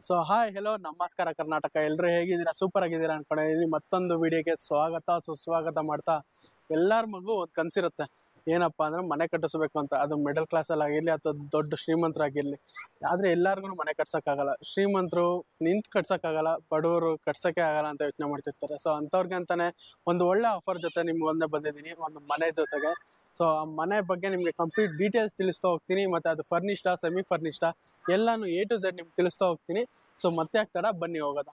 so hi hello ನಮಸ್ಕಾರ ಕರ್ನಾಟಕ ಎಲ್ಲರೂ ಹೇಗಿದ್ದೀರಾ ಸೂಪರ್ ಆಗಿದ್ದೀರಾ ಅನ್ಕೊಂಡಿದ್ದೀನಿ ಮತ್ತೊಂದು ವಿಡಿಯೋಗೆ ಸ್ವಾಗತ ಸುಸ್ವಾಗತ ಮಾಡ್ತಾ ಎಲ್ಲರ ಮಗು ಒಂದು ಕನಸಿರುತ್ತೆ ಏನಪ್ಪ ಅಂದ್ರೆ ಮನೆ ಕಟ್ಟಿಸ್ಬೇಕು ಅಂತ ಅದು ಮಿಡಲ್ ಕ್ಲಾಸಲ್ಲಿ ಆಗಿರಲಿ ಅಥವಾ ದೊಡ್ಡ ಶ್ರೀಮಂತರಾಗಿರಲಿ ಆದರೆ ಎಲ್ಲರಿಗೂ ಮನೆ ಕಟ್ಸೋಕ್ಕಾಗಲ್ಲ ಶ್ರೀಮಂತರು ನಿಂತು ಕಟ್ಸೋಕ್ಕಾಗಲ್ಲ ಬಡವರು ಕಟ್ಸೋಕ್ಕೆ ಆಗಲ್ಲ ಅಂತ ಯೋಚನೆ ಮಾಡ್ತಿರ್ತಾರೆ ಸೊ ಅಂಥವ್ರಿಗೆ ಅಂತಾನೆ ಒಂದು ಒಳ್ಳೆ ಆಫರ್ ಜೊತೆ ನಿಮ್ಗೆ ಒಂದೇ ಬಂದಿದ್ದೀನಿ ಒಂದು ಮನೆ ಜೊತೆಗೆ ಸೊ ಆ ಮನೆ ಬಗ್ಗೆ ನಿಮಗೆ ಕಂಪ್ಲೀಟ್ ಡೀಟೇಲ್ಸ್ ತಿಳಿಸ್ತಾ ಹೋಗ್ತೀನಿ ಮತ್ತು ಅದು ಫರ್ನಿಸ್ಟಾ ಸೆಮಿ ಫರ್ನಿಸ್ಟಾ ಎಲ್ಲಾನು ಎ ಟು ಝೆಡ್ ನಿಮ್ಗೆ ತಿಳಿಸ್ತಾ ಹೋಗ್ತೀನಿ ಸೊ ಮತ್ತೆ ಆಗ್ತಾರ ಬನ್ನಿ ಹೋಗೋದ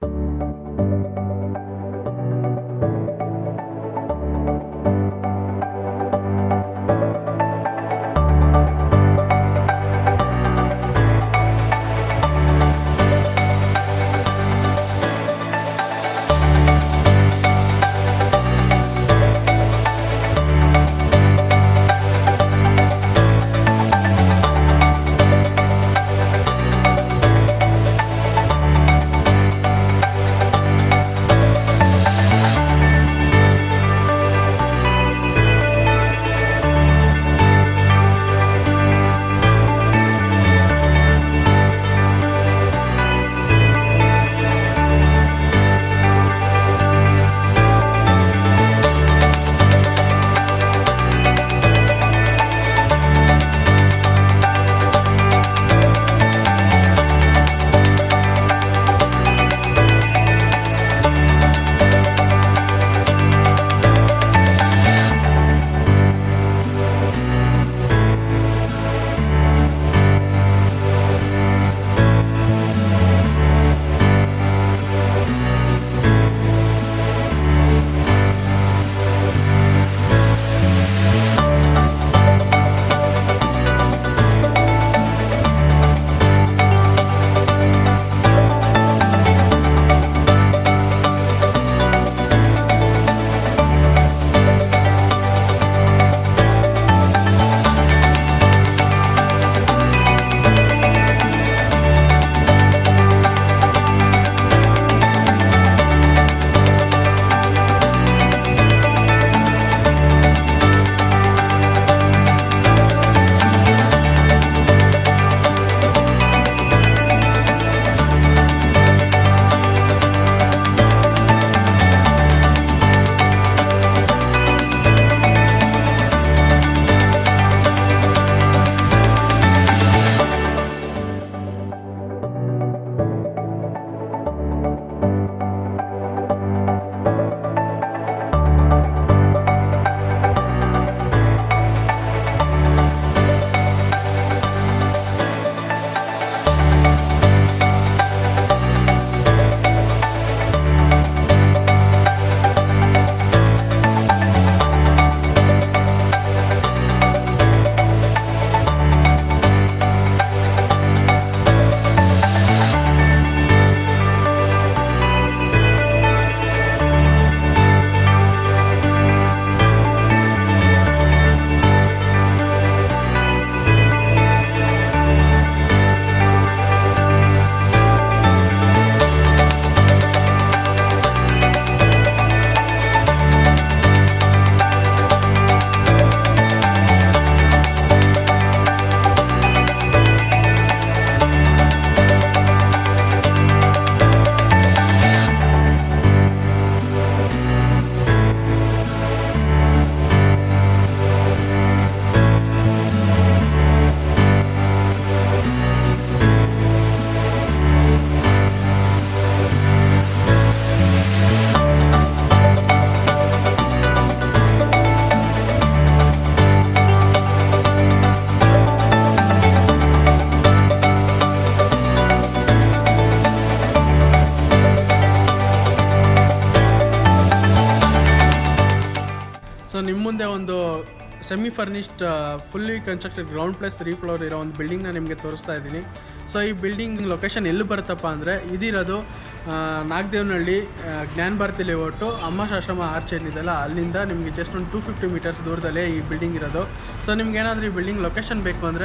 ಸೊ ನಿಮ್ಮ ಮುಂದೆ ಒಂದು semi furnished fully constructed ground plus three floor ಇರೋ ಒಂದು ಬಿಲ್ಡಿಂಗ್ನ ನಿಮಗೆ ತೋರಿಸ್ತಾ ಇದ್ದೀನಿ ಸೊ ಈ ಬಿಲ್ಡಿಂಗ್ ಲೊಕೇಶನ್ ಎಲ್ಲಿ ಬರುತ್ತಪ್ಪ ಅಂದರೆ ಇದಿರೋದು ಆ, ನಾಗದೇವನಹಳ್ಳಿ ಆ, ಜ್ಞಾನ ಭಾರತಿ ಲೇಔಟು ಅಮ್ಮಶಾಶ್ರಮ ಆರ್ಚ್ ಏನಿದೆಯಲ್ಲ ಅಲ್ಲಿಂದ ನಿಮಗೆ ಜಸ್ಟ್ ಒಂದು ಟೂ ಫಿಫ್ಟಿ ಮೀಟರ್ಸ್ ದೂರದಲ್ಲೇ ಈ ಬಿಲ್ಡಿಂಗ್ ಇರೋದು ಸೊ ನಿಮ್ಗೆ ಏನಾದರೂ ಈ ಬಿಲ್ಡಿಂಗ್ ಲೊಕೇಶನ್ ಬೇಕು ಅಂದರೆ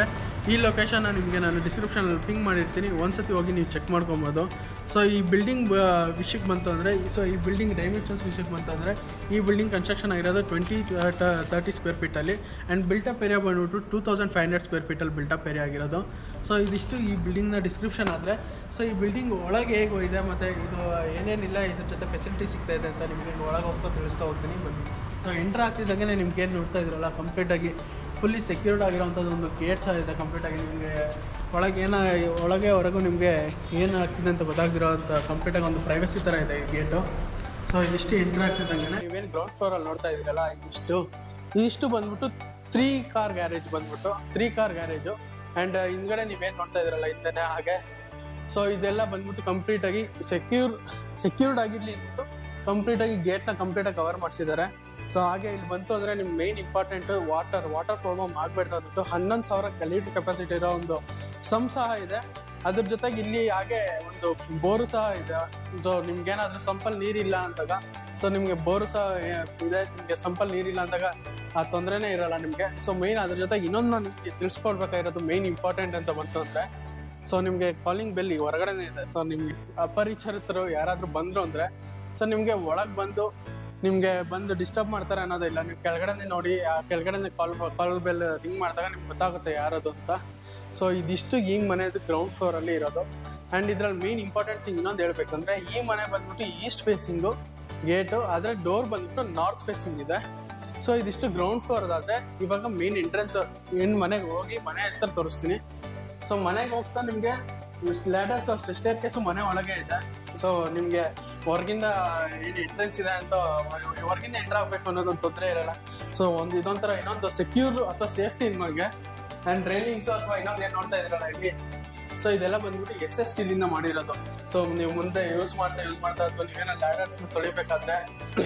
ಈ ಲೊಕೇಶನ್ನ ನಿಮಗೆ ನಾನು ಡಿಸ್ಕ್ರಿಪ್ಷನಲ್ಲಿ ಪಿಂಗ್ ಮಾಡಿರ್ತೀನಿ ಒಂದ್ಸತಿ ಹೋಗಿ ನೀವು ಚೆಕ್ ಮಾಡ್ಕೊಬೋದು ಸೊ ಈ ಬಿಲ್ಡಿಂಗ್ ವಿಷಯಕ್ಕೆ ಬಂತು ಅಂದರೆ ಸೊ ಈ ಬಿಲ್ಡಿಂಗ್ ಡೈಮೆನ್ಷನ್ಸ್ ವಿಷಯಕ್ಕೆ ಬಂತು ಅಂದರೆ ಈ ಬಿಲ್ಡಿಂಗ್ ಕನ್ಸ್ಟ್ರಕ್ಷನ್ ಆಗಿರೋದು ಟ್ವೆಂಟಿ ತರ್ಟಿ ಸ್ಕ್ವೇರ್ ಫೀಟಲ್ಲಿ ಆ್ಯಂಡ್ ಬಿಲ್ಟಪ್ ಏರಿಯಾ ಬಂದ್ಬಿಟ್ಟು two thousand five hundred square ಫೀಟಲ್ಲಿ ಬಿಲ್ಟಪ್ ಏರಿಯಾ ಆಗಿರೋದು ಸೊ ಇದಿಷ್ಟು ಈ ಬಿಲ್ಡಿಂಗ್ನ ಡಿಸ್ಕ್ರಿಪ್ಷನ್ ಆದರೆ ಸೊ ಈ ಬಿಲ್ಡಿಂಗ್ ಒಳಗೆ ಹೇಗೋ ಇದೆ ಮತ್ತು ಇದು ಏನೇನಿಲ್ಲ ಇದ್ರ ಜೊತೆ ಫೆಸಿಲಿಟಿ ಸಿಗ್ತಾ ಇದೆ ಅಂತ ನಿಮಗೆ ಒಳಗೆ ಹೋಗ್ತಾ ತಿಳಿಸ್ತಾ ಹೋಗ್ತೀನಿ ಬನ್ನಿ ಸೊ ಎಂಟ್ರ್ ಆಗ್ತಿದ್ದಾಗೆ ನಿಮ್ಗೆ ಏನು ನೋಡ್ತಾ ಇದ್ರಲ್ಲ ಕಂಪ್ಲೀಟಾಗಿ ಫುಲ್ಲಿ ಸೆಕ್ಯೂರ್ಡ್ ಆಗಿರೋವಂಥದ್ದು ಒಂದು ಗೇಟ್ ಸಹ ಇದೆ ಕಂಪ್ಲೀಟಾಗಿ ನಿಮಗೆ ಒಳಗೆ ಏನ ಒಳಗೆ ಹೊರಗೂ ನಿಮಗೆ ಏನು ಆಗ್ತಿದೆ ಅಂತ ಗೊತ್ತಾಗ್ದಿರೋ ಅಂತ ಕಂಪ್ಲೀಟಾಗಿ ಒಂದು ಪ್ರೈವಸಿ ಥರ ಇದೆ ಈ ಗೇಟು ಸೊ ಇದಿಷ್ಟು ಎಂಟ್ರ್ ಆಗ್ತಿದ್ದಂಗೆ ನೀವೇನು ಗ್ರೌಂಡ್ ಫ್ಲೋರಲ್ಲಿ ನೋಡ್ತಾ ಇದ್ದೀರಲ್ಲ ಇದಿಷ್ಟು ಇದಿಷ್ಟು ಬಂದ್ಬಿಟ್ಟು ತ್ರೀ ಕಾರ್ ಗ್ಯಾರೇಜ್ ಬಂದ್ಬಿಟ್ಟು ತ್ರೀ ಕಾರ್ ಗ್ಯಾರೇಜು ಆ್ಯಂಡ್ ಹಿಂದ್ಗಡೆ ನೀವೇನು ನೋಡ್ತಾ ಇದ್ದೀರಲ್ಲ ಹಿಂದೆನೇ ಹಾಗೆ ಸೊ ಇದೆಲ್ಲ ಬಂದ್ಬಿಟ್ಟು ಕಂಪ್ಲೀಟಾಗಿ ಸೆಕ್ಯೂರ್ ಸೆಕ್ಯೂರ್ಡ್ ಆಗಿರಲಿ ಅಂದ್ಬಿಟ್ಟು ಕಂಪ್ಲೀಟಾಗಿ ಗೇಟ್ನ ಕಂಪ್ಲೀಟಾಗಿ ಕವರ್ ಮಾಡಿಸಿದ್ದಾರೆ ಸೊ ಹಾಗೆ ಇಲ್ಲಿ ಬಂತು ಅಂದರೆ ನಿಮ್ಮ main important water water problem ಆಗಬಾರ್ದು ಅಂದ್ಬಿಟ್ಟು ಹನ್ನೊಂದು ಸಾವಿರ ಲೀಟರ್ ಕೆಪಾಸಿಟಿ ಇರೋ ಒಂದು ಸಮ್ ಸಹ ಇದೆ ಅದ್ರ ಜೊತೆಗೆ ಇಲ್ಲಿ ಹಾಗೆ ಒಂದು ಬೋರು ಸಹ ಇದೆ ಸೊ ನಿಮ್ಗೇನಾದ್ರೂ ಸಂಪಲ್ ನೀರಿಲ್ಲ ಅಂದಾಗ ಸೊ ನಿಮಗೆ ಬೋರು ಸಹ ಏ- ಇದೆ ನಿಮಗೆ ಸಂಪಲ್ ನೀರಿಲ್ಲ ಅಂದಾಗ ಆ ತೊಂದರೆನೇ ಇರಲ್ಲ ನಿಮಗೆ ಸೊ ಮೇನ್ ಅದ್ರ ಜೊತೆಗೆ ಇನ್ನೊಂದು ನಾನು ನಿಮಗೆ ತಿಳಿಸ್ಕೊಡ್ಬೇಕಾಗಿರೋದು ಮೇನ್ ಇಂಪಾರ್ಟೆಂಟ್ ಅಂತ ಬಂತು ಅಂದರೆ ಸೊ ನಿಮಗೆ ಕಾಲಿಂಗ್ ಬೆಲ್ ಈ ಹೊರಗಡೆನೇ ಇದೆ ಸೊ ನಿಮ್ಗೆ ಅಪರಿಚಿತರು ಯಾರಾದರೂ ಬಂದರು ಅಂದರೆ ಸೊ ನಿಮಗೆ ಒಳಗೆ ಬಂದು ನಿಮಗೆ ಬಂದು ಡಿಸ್ಟರ್ಬ್ ಮಾಡ್ತಾರೆ ಅನ್ನೋದಿಲ್ಲ ನೀವು ಕೆಳಗಡೆನೇ ನೋಡಿ ಆ ಕೆಳಗಡೆನೇ ಕಾಲ್ ಕಾಲ್ ಬೆಲ್ ರಿಂಗ್ ಮಾಡಿದಾಗ ನಿಮ್ಗೆ ಗೊತ್ತಾಗುತ್ತೆ ಯಾರದು ಅಂತ ಸೊ ಇದಿಷ್ಟು ಈ ಮನೆದು ಗ್ರೌಂಡ್ ಫ್ಲೋರಲ್ಲಿ ಇರೋದು ಆ್ಯಂಡ್ ಇದ್ರಲ್ಲಿ ಮೇನ್ ಇಂಪಾರ್ಟೆಂಟ್ ಥಿಂಗ್ ಇನ್ನೊಂದು ಹೇಳ್ಬೇಕಂದ್ರೆ ಈ ಮನೆ ಬಂದ್ಬಿಟ್ಟು ಈಸ್ಟ್ ಫೇಸಿಂಗು ಗೇಟು ಆದರೆ ಡೋರ್ ಬಂದ್ಬಿಟ್ಟು ನಾರ್ತ್ ಫೇಸಿಂಗ್ ಇದೆ ಸೊ ಇದಿಷ್ಟು ಗ್ರೌಂಡ್ ಫ್ಲೋರ್ ಅದಾದ್ರೆ ಇವಾಗ ಮೇನ್ ಎಂಟ್ರೆನ್ಸ್ ಏನು ಮನೆಗೆ ಹೋಗಿ ಮನೆ ಹತ್ರ ತೋರಿಸ್ತೀನಿ ಸೊ ಮನೆಗೆ ಹೋಗ್ತಾ ನಿಮಗೆ ಲ್ಯಾಡರ್ಸ್ ಅಷ್ಟು ಸ್ಟೇರ್ ಕೇಸು ಮನೆ ಒಳಗೆ ಇದೆ ಸೊ ನಿಮಗೆ ಹೊರಗಿಂದ ಏನು ಎಂಟ್ರೆನ್ಸ್ ಇದೆ ಅಂತ ಹೊರಗಿಂದ ಎಂಟ್ರ್ ಆಗಬೇಕು ಅನ್ನೋದೊಂದು ತೊಂದರೆ ಇರಲ್ಲ ಸೊ ಒಂದು ಇದೊಂಥರ ಇನ್ನೊಂದು ಸೆಕ್ಯೂರ್ ಅಥವಾ ಸೇಫ್ಟಿ ನಿಮಗೆ ಆ್ಯಂಡ್ ರೈಲಿಂಗ್ಸು ಅಥವಾ ಇನ್ನೊಂದು ಏನು ನೋಡ್ತಾ ಇದ್ರಲ್ಲ ಇಲ್ಲಿ ಸೊ ಇದೆಲ್ಲ ಬಂದ್ಬಿಟ್ಟು ಎಸ್ ಎಸ್ ಸ್ಟೀಲಿಂದ ಮಾಡಿರೋದು ಸೊ ನೀವು ಮುಂದೆ ಯೂಸ್ ಮಾಡ್ತಾ ಯೂಸ್ ಮಾಡ್ತಾ ಅಥವಾ ನೀವೇನೋ ಲ್ಯಾಡರ್ಸ್ ತೊಳಿಬೇಕಾದ್ರೆ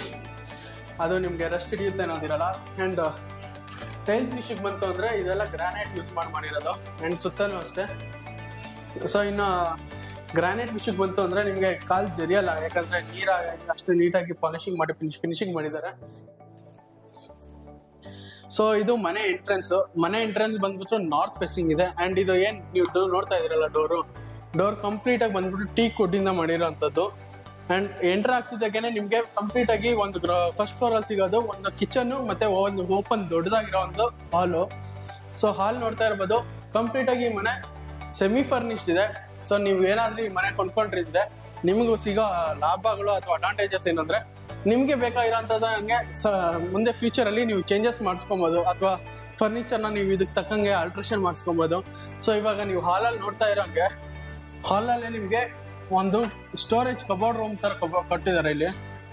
ಅದು ನಿಮಗೆ ರೆಸ್ಟ್ ಹಿಡಿಯುತ್ತೆ ಅನ್ನೋದಿರಲ್ಲ ಆ್ಯಂಡ್ ಟೈಲ್ಸ್ ವಿಷಯಕ್ಕೆ ಬಂತು ಅಂದರೆ ಇದೆಲ್ಲ ಗ್ರಾನೈಟ್ ಯೂಸ್ ಮಾಡಿ ಮಾಡಿರೋದು ಆ್ಯಂಡ್ ಸುತ್ತಲೂ ಅಷ್ಟೇ ಸೊ ಇನ್ನು ಗ್ರಾನೈಟ್ ವಿಷಯಕ್ಕೆ ಬಂತು ಅಂದರೆ ನಿಮಗೆ ಕಾಲ್ ಜರಿಯಲ್ಲ ಯಾಕಂದರೆ ನೀರ ಅಷ್ಟು ನೀಟಾಗಿ ಪಾಲಿಶಿಂಗ್ ಮಾಡಿ ಫಿನಿಶ್ ಫಿನಿಶಿಂಗ್ ಮಾಡಿದ್ದಾರೆ ಸೊ ಇದು ಮನೆ ಎಂಟ್ರೆನ್ಸ್ ಮನೆ ಎಂಟ್ರೆನ್ಸ್ ಬಂದ್ಬಿಟ್ಟು ನಾರ್ತ್ ಫೇಸಿಂಗ್ ಇದೆ ಅಂಡ್ ಇದು ಏನ್ ನೀವು ಡೋರ್ ನೋಡ್ತಾ ಇದೀರಲ್ಲ ಡೋರು ಡೋರ್ ಕಂಪ್ಲೀಟ್ ಆಗಿ ಬಂದ್ಬಿಟ್ಟು ಟೀ ಕುಡ್ಡಿಂದ ಮಾಡಿರೋಂಥದ್ದು ಅಂಡ್ ಎಂಟರ್ ಆಗ್ತಿದ್ದಾಗೇನೆ ನಿಮ್ಗೆ ಕಂಪ್ಲೀಟ್ ಆಗಿ ಒಂದು ಫಸ್ಟ್ ಫ್ಲೋರ್ ಅಲ್ಲಿ ಸಿಗೋದು ಒಂದು ಕಿಚನ್ ಮತ್ತೆ ಒಂದು ಓಪನ್ ದೊಡ್ಡದಾಗಿರೋ ಒಂದು ಹಾಲು ಸೊ ಹಾಲ್ ನೋಡ್ತಾ ಇರ್ಬೋದು ಕಂಪ್ಲೀಟ್ ಆಗಿ ಈ ಮನೆ ಸೆಮಿ ಫರ್ನಿಶ್ಡ್ ಇದೆ ಸೊ ನೀವು ಏನಾದ್ರೂ ಈ ಮನೆ ಕೊಂಡ್ಕೊಂಡಿದ್ರೆ ನಿಮಗೂ ಸಿಗೋ ಲಾಭಗಳು ಅಥವಾ ಅಡ್ವಾಂಟೇಜಸ್ ಏನಂದ್ರೆ ನಿಮಗೆ ಬೇಕಾಗಿರೋಂಥದ್ದು ಹಂಗೆ ಸ ಮುಂದೆ ಫ್ಯೂಚರಲ್ಲಿ ನೀವು ಚೇಂಜಸ್ ಮಾಡಿಸ್ಕೊಬೋದು ಅಥವಾ ಫರ್ನಿಚರ್ನ ನೀವು ಇದಕ್ಕೆ ತಕ್ಕಂಗೆ ಆಲ್ಟ್ರೇಷನ್ ಮಾಡಿಸ್ಕೊಬೋದು ಸೊ ಇವಾಗ ನೀವು ಹಾಲಲ್ಲಿ ನೋಡ್ತಾ ಇರೋಂಗೆ ಹಾಲಲ್ಲಿ ನಿಮಗೆ ಒಂದು ಸ್ಟೋರೇಜ್ ಕಬೋರ್ಡ್ ರೂಮ್ ಥರ ಕಬೋ ಕೊಟ್ಟಿದ್ದಾರೆ ಇಲ್ಲಿ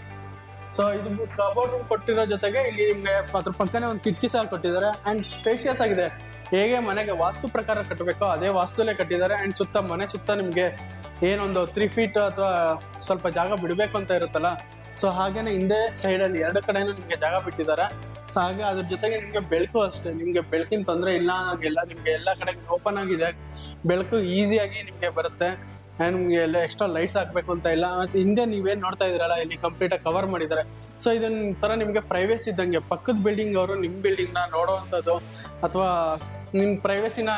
ಸೊ ಇದು ಕಬೋರ್ಡ್ ರೂಮ್ ಕೊಟ್ಟಿರೋ ಜೊತೆಗೆ ಇಲ್ಲಿ ನಿಮಗೆ ಅದ್ರ ಪಕ್ಕನೇ ಒಂದು ಕಿಟಕಿ ಸಹ ಕೊಟ್ಟಿದ್ದಾರೆ ಅಂಡ್ ಸ್ಪೇಷಿಯಸ್ ಆಗಿದೆ ಹೇಗೆ ಮನೆಗೆ ವಾಸ್ತು ಪ್ರಕಾರ ಕಟ್ಟಬೇಕೋ ಅದೇ ವಾಸ್ತುಲೇ ಕಟ್ಟಿದ್ದಾರೆ ಅಂಡ್ ಸುತ್ತ ಮನೆ ಸುತ್ತ ನಿಮಗೆ ಏನೊಂದು ತ್ರೀ ಫೀಟ್ ಅಥವಾ ಸ್ವಲ್ಪ ಜಾಗ ಬಿಡಬೇಕು ಅಂತ ಇರುತ್ತಲ್ಲ ಸೊ ಹಾಗೇನೆ ಹಿಂದೆ ಸೈಡಲ್ಲಿ ಎರಡು ಕಡೆನೂ ನಿಮಗೆ ಜಾಗ ಬಿಟ್ಟಿದ್ದಾರೆ ಹಾಗೆ ಅದ್ರ ಜೊತೆಗೆ ನಿಮಗೆ ಬೆಳಕು ಅಷ್ಟೇ ನಿಮಗೆ ಬೆಳಕಿನ ತೊಂದರೆ ಇಲ್ಲ ಅನ್ನೋಂಗಿಲ್ಲ ನಿಮಗೆ ಎಲ್ಲ ಕಡೆ ಓಪನ್ ಆಗಿದೆ ಬೆಳಕು ಈಸಿಯಾಗಿ ನಿಮಗೆ ಬರುತ್ತೆ ಆ್ಯಂಡ್ ನಿಮಗೆ ಎಲ್ಲ ಎಕ್ಸ್ಟ್ರಾ ಲೈಟ್ಸ್ ಹಾಕಬೇಕು ಅಂತ ಇಲ್ಲ ಮತ್ತು ಹಿಂದೆ ನೀವೇನು ನೋಡ್ತಾ ಇದ್ದೀರಲ್ಲ ಇಲ್ಲಿ ಕಂಪ್ಲೀಟಾಗಿ ಕವರ್ ಮಾಡಿದ್ದಾರೆ ಸೊ ಇದನ್ನ ಥರ ನಿಮಗೆ ಪ್ರೈವೇಸಿ ಇದ್ದಂಗೆ ಪಕ್ಕದ ಬಿಲ್ಡಿಂಗ್ ಅವರು ನಿಮ್ಮ ಬಿಲ್ಡಿಂಗ್ನ ನೋಡೋವಂಥದ್ದು ಅಥವಾ ನಿಮ್ಮ ಪ್ರೈವೇಸಿನ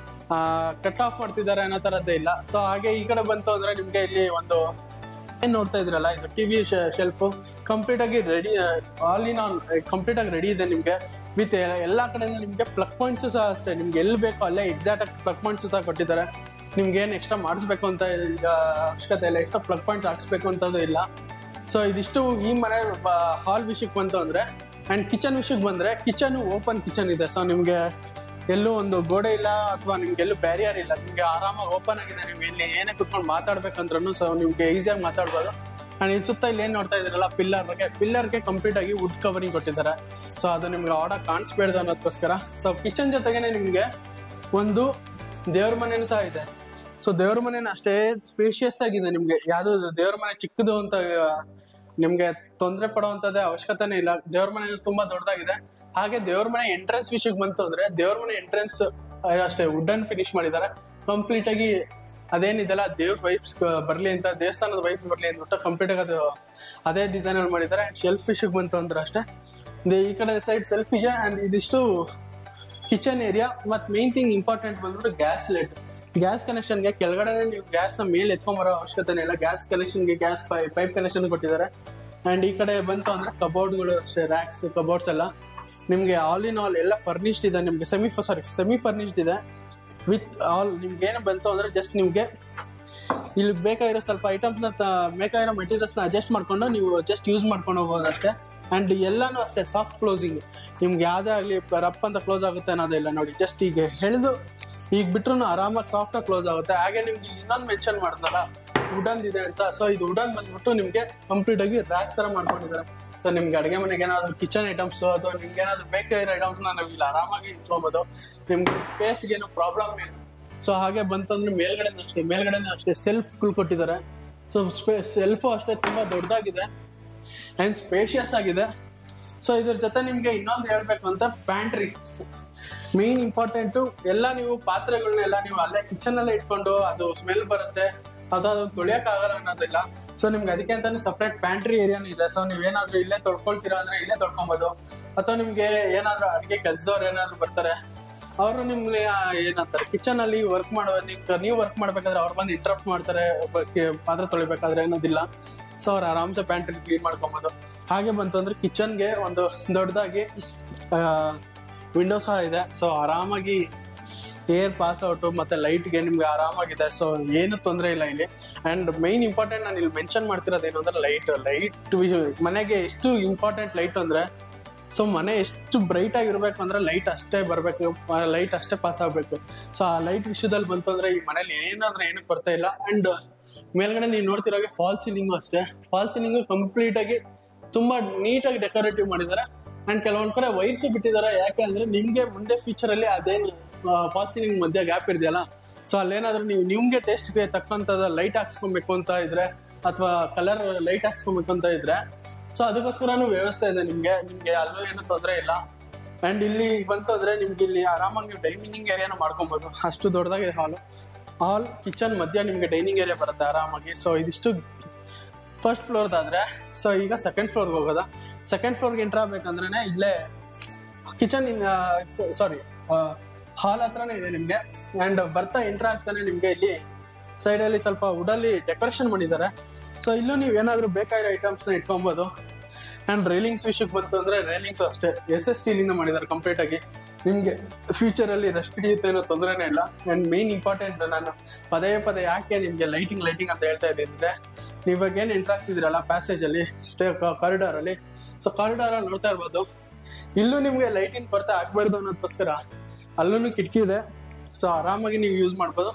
ಕಟ್ ಆಫ್ ಮಾಡ್ತಿದ್ದಾರೆ ಅನ್ನೋ ಥರದ್ದೇ ಇಲ್ಲ ಸೊ ಹಾಗೆ ಈ ಕಡೆ ಬಂತು ಅಂದರೆ ನಿಮಗೆ ಇಲ್ಲಿ ಒಂದು ಏನ್ ನೋಡ್ತಾ ಇದ್ರಲ್ಲ ಇದು ಟಿವಿ ಶೆಲ್ಫ್ ಕಂಪ್ಲೀಟ್ ಆಗಿ ready all in all complete ಆಗಿ ರೆಡಿ ಇದೆ ನಿಮಗೆ ವಿತ್ ಎಲ್ಲಾ ಕಡೆನೂ ನಿಮಗೆ ಪ್ಲಗ್ ಪಾಯಿಂಟ್ಸ್ ಸಹ ಅಷ್ಟೇ ನಿಮ್ಗೆ ಎಲ್ಲಿ ಬೇಕೋ ಅಲ್ಲೇ ಎಕ್ಸಾಕ್ಟ್ ಆಗಿ ಪ್ಲಗ್ ಪಾಯಿಂಟ್ಸ್ ಸಹ ಕೊಟ್ಟಿದ್ದಾರೆ ನಿಮ್ಗೆ ಏನು ಎಕ್ಸ್ಟ್ರಾ ಮಾಡಿಸ್ಬೇಕು ಅಂತ ಈಗ ಅವಶ್ಯಕತೆ ಇಲ್ಲ ಎಕ್ಸ್ಟ್ರಾ ಪ್ಲಗ್ ಪಾಯಿಂಟ್ಸ್ ಹಾಕ್ಸ್ಬೇಕು ಅಂತದ್ದು ಇಲ್ಲ ಸೊ ಇದಿಷ್ಟು ಈ ಮನೆ ಹಾಲ್ ವಿಷಯಕ್ಕೆ ಬಂತು ಅಂದ್ರೆ ಅಂಡ್ ಕಿಚನ್ ವಿಷಯಕ್ಕೆ ಬಂದ್ರೆ ಕಿಚನ್ ಓಪನ್ ಕಿಚನ್ ಇದೆ ಸೊ ನಿಮ್ಗೆ ಎಲ್ಲೂ ಒಂದು ಗೋಡೆ ಇಲ್ಲ ಅಥವಾ ನಿಮ್ಗೆ ಎಲ್ಲೂ ಬ್ಯಾರಿಯರ್ ಇಲ್ಲ ನಿಮ್ಗೆ ಆರಾಮಾಗಿ ಓಪನ್ ಆಗಿದೆ ನೀವು ಇಲ್ಲಿ ಏನೇ ಕುತ್ಕೊಂಡು ಮಾತಾಡ್ಬೇಕಂದ್ರೂ ಸೊ ನಿಮ್ಗೆ ಈಸಿಯಾಗಿ ಮಾತಾಡ್ಬೋದು ಅಂಡ್ ಇಲ್ಲಿ ಸುತ್ತ ಇಲ್ಲಿ ಏನ್ ನೋಡ್ತಾ ಇದ್ರಲ್ಲ ಪಿಲ್ಲರ್ಗೆ ಪಿಲ್ಲರ್ಗೆ ಕಂಪ್ಲೀಟ್ ಆಗಿ ವುಡ್ ಕವರಿಂಗ್ ಕೊಟ್ಟಿದ್ದಾರೆ ಸೊ ಅದು ನಿಮ್ಗೆ ಆಡ ಕಾಣಿಸ್ಬೇಡ್ದು ಅನ್ನೋದಕ್ಕೋಸ್ಕರ ಸೊ ಕಿಚನ್ ಜೊತೆಗೇನೆ ನಿಮ್ಗೆ ಒಂದು ದೇವ್ರ ಮನೆನೂ ಸಹ ಇದೆ ಸೊ ದೇವ್ರ ಮನೆನ ಅಷ್ಟೇ ಸ್ಪೇಷಿಯಸ್ ಆಗಿದೆ ನಿಮ್ಗೆ ಯಾವ್ದು ದೇವ್ರ ಮನೆ ಚಿಕ್ಕದು ಅಂತ ಆ, ನಿಮ್ಗೆ ತೊಂದರೆ ಪಡುವಂತದ್ದೇ ಅವಶ್ಯಕತೆನೇ ಇಲ್ಲ ದೇವ್ರ ಮನೆ ತುಂಬಾ ದೊಡ್ಡದಾಗಿದೆ ಹಾಗೆ ದೇವ್ರ ಮನೆ ಎಂಟ್ರೆನ್ಸ್ ವಿಷಯಕ್ಕೆ ಬಂತು ಅಂದ್ರೆ ದೇವ್ರ ಮನೆ ಎಂಟ್ರೆನ್ಸ್ ಅಷ್ಟೇ ವುಡನ್ ಫಿನಿಶ್ ಮಾಡಿದ್ದಾರೆ ಕಂಪ್ಲೀಟ್ ಆಗಿ ಅದೇನಿದೆಲ್ಲ ದೇವ್ರ ವೈಬ್ಸ್ ಬರ್ಲಿ ಅಂತ ದೇವಸ್ಥಾನದ ವೈಬ್ಸ್ ಬರ್ಲಿ ಅಂದ್ಬಿಟ್ಟು ಕಂಪ್ಲೀಟ್ ಆಗಿ ಅದು ಅದೇ ಡಿಸೈನ್ ಅಲ್ಲಿ ಮಾಡಿದ್ದಾರೆ ಶೆಲ್ಫ್ ವಿಷಯಕ್ಕೆ ಬಂತು ಅಂದ್ರೆ ಅಷ್ಟೇ ದೇ- ಈ ಕಡೆ ಸೈಡ್ ಸೆಲ್ಫ್ ಇದೆ ಅಂಡ್ ಇದಿಷ್ಟು ಕಿಚನ್ ಏರಿಯಾ ಮತ್ತು ಮೇನ್ ಥಿಂಗ್ ಇಂಪಾರ್ಟೆಂಟ್ ಬಂದ್ಬಿಟ್ಟು ಗ್ಯಾಸ್ ಲೈಟ್ ಗ್ಯಾಸ್ ಕನೆಕ್ಷನ್ಗೆ ಕೆಳಗಡೆ ನೀವು ಗ್ಯಾಸ್ನ ಮೇಲೆ ಎತ್ಕೊಂಬರೋ ಅವಶ್ಯಕತೆ ಇಲ್ಲ ಗ್ಯಾಸ್ ಕನೆಕ್ಷನ್ಗೆ ಗ್ಯಾಸ್ ಪೈಪ್ ಕನೆಕ್ಷನ್ ಕೊಟ್ಟಿದ್ದಾರೆ ಆ್ಯಂಡ್ ಈ ಕಡೆ ಬಂತು ಅಂದರೆ ಕಬೋರ್ಡ್ಗಳು ಅಷ್ಟೇ ರ್ಯಾಕ್ಸ್ ಕಬೋರ್ಡ್ಸ್ ಎಲ್ಲ ನಿಮಗೆ ಆಲ್ ಇನ್ ಆಲ್ ಎಲ್ಲ ಫರ್ನಿಶ್ಡ್ ಇದೆ ನಿಮಗೆ ಸೆಮಿ ಸಾರಿ ಸೆಮಿ ಫರ್ನಿಶ್ಡ್ ಇದೆ ವಿತ್ ಆಲ್ ನಿಮ್ಗೆ ಏನು ಬಂತು ಅಂದರೆ ಜಸ್ಟ್ ನಿಮಗೆ ಇಲ್ಲಿ ಬೇಕಾಗಿರೋ ಸ್ವಲ್ಪ ಐಟಮ್ಸ್ನ ಬೇಕಾಗಿರೋ ಮೆಟೀರಿಯಲ್ಸ್ನ ಅಡ್ಜಸ್ಟ್ ಮಾಡ್ಕೊಂಡು ನೀವು ಜಸ್ಟ್ ಯೂಸ್ ಮಾಡ್ಕೊಂಡು ಹೋಗೋದು ಅಷ್ಟೇ ಆ್ಯಂಡ್ ಎಲ್ಲನೂ ಅಷ್ಟೇ ಸಾಫ್ಟ್ ಕ್ಲೋಸಿಂಗ್ ನಿಮ್ಗೆ ಯಾವುದೇ ಆಗಲಿ ರಪ್ ಅಂತ ಕ್ಲೋಸ್ ಆಗುತ್ತೆ ಅನ್ನೋದಿಲ್ಲ ನೋಡಿ ಜಸ್ಟ್ ಈಗ ಹೇಳಿದು ಈಗ ಬಿಟ್ರು ಆರಾಮಾಗಿ ಸಾಫ್ಟಾಗಿ ಕ್ಲೋಸ್ ಆಗುತ್ತೆ ಹಾಗೆ ನಿಮ್ಗೆ ಇಲ್ಲಿ ಇನ್ನೊಂದು ಮೆನ್ಷನ್ ಮಾಡಿದ್ನಲ್ಲ ವುಡನ್ ಇದೆ ಅಂತ ಸೊ ಇದು ವುಡನ್ ಬಂದ್ಬಿಟ್ಟು ನಿಮಗೆ ಕಂಪ್ಲೀಟ್ ಆಗಿ ರ್ಯಾಕ್ ಥರ ಮಾಡ್ಕೊಂಡಿದ್ದಾರೆ ಸೊ ನಿಮ್ಗೆ ಅಡುಗೆ ಮನೆಗೆ ಏನಾದರೂ ಕಿಚನ್ ಐಟಮ್ಸ್ ಅಥವಾ ನಿಮ್ಗೆ ಏನಾದರೂ ಬೇಕಾಗಿರೋ ಐಟಮ್ಸ್ನ ನಾವು ಇಲ್ಲಿ ಆರಾಮಾಗಿ ಇಟ್ಕೊಬೋದು ನಿಮ್ಗೆ ಸ್ಪೇಸ್ಗೆ ಏನು ಪ್ರಾಬ್ಲಮ್ ಇಲ್ಲ ಸೊ ಹಾಗೆ ಬಂತಂದ್ರೆ ಮೇಲ್ಗಡೆ ಅಷ್ಟೇ ಮೇಲ್ಗಡೆ ಅಷ್ಟೇ ಸೆಲ್ಫ್ಗಳು ಕೊಟ್ಟಿದ್ದಾರೆ ಸೊ ಸ್ಪೇಸ್ ಸೆಲ್ಫು ಅಷ್ಟೇ ತುಂಬ ದೊಡ್ಡದಾಗಿದೆ ಆ್ಯಂಡ್ ಸ್ಪೇಷಿಯಸ್ ಆಗಿದೆ ಸೊ ಇದ್ರ ಜೊತೆ ನಿಮಗೆ ಇನ್ನೊಂದು ಹೇಳ್ಬೇಕು ಅಂತ ಪ್ಯಾಂಟ್ರಿ ಮೇನ್ ಇಂಪಾರ್ಟೆಂಟು ಎಲ್ಲ ನೀವು ಪಾತ್ರೆಗಳನ್ನೆಲ್ಲ ನೀವು ಅಲ್ಲೇ ಕಿಚನಲ್ಲೇ ಇಟ್ಕೊಂಡು ಅದು ಸ್ಮೆಲ್ ಬರುತ್ತೆ ಅಥವಾ ಅದು ತೊಳಿಯೋಕ್ಕಾಗಲ್ಲ ಅನ್ನೋದಿಲ್ಲ ಸೊ ನಿಮ್ಗೆ ಅದಕ್ಕೆ ಅಂತಾನೆ ಸಪ್ರೇಟ್ ಪ್ಯಾಂಟ್ರಿ ಏರಿಯಾನು ಇದೆ ಸೊ ನೀವೇನಾದ್ರೂ ಇಲ್ಲೇ ತೊಳ್ಕೊಳ್ತೀರಾ ಅಂದ್ರೆ ಇಲ್ಲೇ ತೊಳ್ಕೊಬೋದು ಅಥವಾ ನಿಮ್ಗೆ ಏನಾದ್ರೂ ಅಡುಗೆ ಕೆಲ್ಸದವ್ರು ಏನಾದ್ರು ಬರ್ತಾರೆ ಅವರು ನಿಮ್ಗೆ ಆ, ಏನಂತಾರೆ ಕಿಚನ್ ಅಲ್ಲಿ ವರ್ಕ್ ಮಾಡೋ ನೀವು ನೀವು ವರ್ಕ್ ಮಾಡ್ಬೇಕಾದ್ರೆ ಅವ್ರು ಬಂದು ಇಂಟ್ರಪ್ಟ್ ಮಾಡ್ತಾರೆ ಒಬ್ಬ ಕೆ- ಪಾತ್ರೆ ತೊಳಿಬೇಕಾದ್ರೆ ಅನ್ನೋದಿಲ್ಲ ಸೊ ಅವ್ರು ಆರಾಮ್ಸೆ ಪ್ಯಾಂಟ್ರಿ ಕ್ಲೀನ್ ಮಾಡ್ಕೊಬೋದು ಹಾಗೆ ಬಂತು ಅಂದ್ರೆ ಕಿಚನ್ಗೆ ಒಂದು ದೊಡ್ಡದಾಗಿ ವಿಂಡೋ ಸಹ ಇದೆ ಸೊ ಆರಾಮಾಗಿ ಏರ್ ಪಾಸ್ ಔಟು ಮತ್ತೆ ಲೈಟ್ಗೆ ನಿಮ್ಗೆ ಆರಾಮಾಗಿದೆ ಸೊ ಏನು ತೊಂದರೆ ಇಲ್ಲ ಇಲ್ಲಿ ಆ್ಯಂಡ್ ಮೈನ್ ಇಂಪಾರ್ಟೆಂಟ್ ನಾನು ಇಲ್ಲಿ ಮೆನ್ಷನ್ ಮಾಡ್ತಿರೋದು ಏನು ಅಂದ್ರೆ ಲೈಟ್ ಲೈಟ್ ಮನೆಗೆ ಎಷ್ಟು ಇಂಪಾರ್ಟೆಂಟ್ ಲೈಟ್ ಅಂದ್ರೆ ಸೊ ಮನೆ ಎಷ್ಟು ಬ್ರೈಟ್ ಆಗಿರ್ಬೇಕು ಅಂದ್ರೆ ಲೈಟ್ ಅಷ್ಟೇ ಬರಬೇಕು ಲೈಟ್ ಅಷ್ಟೇ ಪಾಸ್ ಆಗಬೇಕು ಸೊ ಆ ಲೈಟ್ ವಿಷಯದಲ್ಲಿ ಬಂತು ಅಂದ್ರೆ ಈ ಮನೇಲಿ ಏನಾದ್ರೆ ಏನಕ್ಕೆ ಬರ್ತಾ ಇಲ್ಲ ಅಂಡ್ ಮೇಲ್ಗಡೆ ನೀವು ನೋಡ್ತಿರೋಗೆ ಫಾಲ್ ಸೀಲಿಂಗು ಅಷ್ಟೇ ಫಾಲ್ ಸೀಲಿಂಗು ಕಂಪ್ಲೀಟ್ ಆಗಿ ತುಂಬಾ ನೀಟಾಗಿ ಡೆಕೋರೇಟಿವ್ ಮಾಡಿದ್ದಾರೆ ಅಂಡ್ ಕೆಲವೊಂದ್ ಕಡೆ ವೈರ್ಸ್ ಬಿಟ್ಟಿದ್ದಾರೆ ಯಾಕೆ ಅಂದ್ರೆ ನಿಮ್ಗೆ ಮುಂದೆ ಫ್ಯೂಚರ್ ಅಲ್ಲಿ ಅದೇನು ಫಾಲ್ ಸೀಲಿಂಗ್ ಮಧ್ಯೆ ಗ್ಯಾಪ್ ಇದೆಯಲ್ಲ ಸೊ ಅಲ್ಲೇನಾದ್ರೂ ನೀವು ನಿಮ್ಗೆ ಟೇಸ್ಟ್ಗೆ ತಕ್ಕಂತದ ಲೈಟ್ ಹಾಕ್ಸ್ಕೊಬೇಕು ಅಂತ ಇದ್ರೆ ಅಥವಾ ಕಲರ್ ಲೈಟ್ ಹಾಕ್ಸ್ಕೊಬೇಕು ಅಂತ ಇದ್ರೆ ಸೊ ಅದಕ್ಕೋಸ್ಕರನೂ ವ್ಯವಸ್ಥೆ ಇದೆ ನಿಮ್ಗೆ ನಿಮ್ಗೆ ಅಲ್ಲೂ ಏನು ತೊಂದರೆ ಇಲ್ಲ ಅಂಡ್ ಇಲ್ಲಿ ಬಂತು ಅಂದ್ರೆ ನಿಮ್ಗೆ ಇಲ್ಲಿ ಆರಾಮಾಗಿ ನೀವು ಡೈನಿಂಗ್ ಏರಿಯಾನ ಮಾಡ್ಕೊಬೋದು ಅಷ್ಟು ದೊಡ್ಡದಾಗಿದೆ ಹಾಲು ಹಾಲ್ ಕಿಚನ್ ಮಧ್ಯ ನಿಮ್ಗೆ ಡೈನಿಂಗ್ ಏರಿಯಾ ಬರುತ್ತೆ ಆರಾಮಾಗಿ ಸೊ ಇದಿಷ್ಟು ಫಸ್ಟ್ ಫ್ಲೋರ್ದಾದ್ರೆ ಸೊ ಈಗ ಸೆಕೆಂಡ್ ಫ್ಲೋರ್ಗೆ ಹೋಗೋದ ಸೆಕೆಂಡ್ ಫ್ಲೋರ್ಗೆ ಎಂಟ್ರ್ ಆಗ್ಬೇಕಂದ್ರೆ ಇಲ್ಲೇ ಕಿಚನ್ ಸಾರಿ ಹಾಲ್ ಹತ್ರನೇ ಇದೆ ನಿಮ್ಗೆ ಅಂಡ್ ಬರ್ತಾ ಎಂಟ್ರ್ ಆಗ್ತಾನೆ ನಿಮ್ಗೆ ಇಲ್ಲಿ ಸೈಡಲ್ಲಿ ಸ್ವಲ್ಪ ವುಡಲ್ಲಿ ಡೆಕೋರೇಷನ್ ಮಾಡಿದ್ದಾರೆ ಸೊ ಇಲ್ಲೂ ನೀವು ಏನಾದರೂ ಬೇಕಾಗಿರೋ ಐಟಮ್ಸ್ನ ಇಟ್ಕೊಬೋದು ಆ್ಯಂಡ್ ರೈಲಿಂಗ್ಸ್ ವಿಷಯಕ್ಕೆ ಬಂತು ಅಂದರೆ ರೈಲಿಂಗ್ಸ್ ಅಷ್ಟೇ ಎಸ್ ಎಸ್ ಸ್ಟೀಲಿಂದ ಮಾಡಿದ್ದಾರೆ ಕಂಪ್ಲೀಟ್ ಆಗಿ ನಿಮಗೆ ಫ್ಯೂಚರಲ್ಲಿ ರೆಸ್ಟ್ ಹಿಡಿಯುತ್ತೆ ಅನ್ನೋ ತೊಂದರೆನೇ ಇಲ್ಲ ಆ್ಯಂಡ್ ಮೇನ್ ಇಂಪಾರ್ಟೆಂಟ್ ನಾನು ಪದೇ ಪದೇ ಯಾಕೆ ನಿಮಗೆ ಲೈಟಿಂಗ್ ಲೈಟಿಂಗ್ ಅಂತ ಹೇಳ್ತಾ ಇದ್ದೀನಿ ಅಂದರೆ ನೀವಾಗ ಏನು ಎಂಟ್ರ್ ಆಗ್ತಿದ್ದೀರಲ್ಲ ಪ್ಯಾಸೇಜಲ್ಲಿ ಸ್ಟೇ ಕಾರಿಡಾರಲ್ಲಿ ಸೊ ಕಾರಿಡಾರಲ್ಲಿ ನೋಡ್ತಾ ಇರ್ಬೋದು ಇಲ್ಲೂ ನಿಮಗೆ ಲೈಟಿಂಗ್ ಕೊರತೆ ಆಗ್ಬಾರ್ದು ಅನ್ನೋದಕ್ಕೋಸ್ಕರ ಅಲ್ಲೂ ಕಿಟಕಿ ಇದೆ ಸೊ ಆರಾಮಾಗಿ ನೀವು ಯೂಸ್ ಮಾಡ್ಬೋದು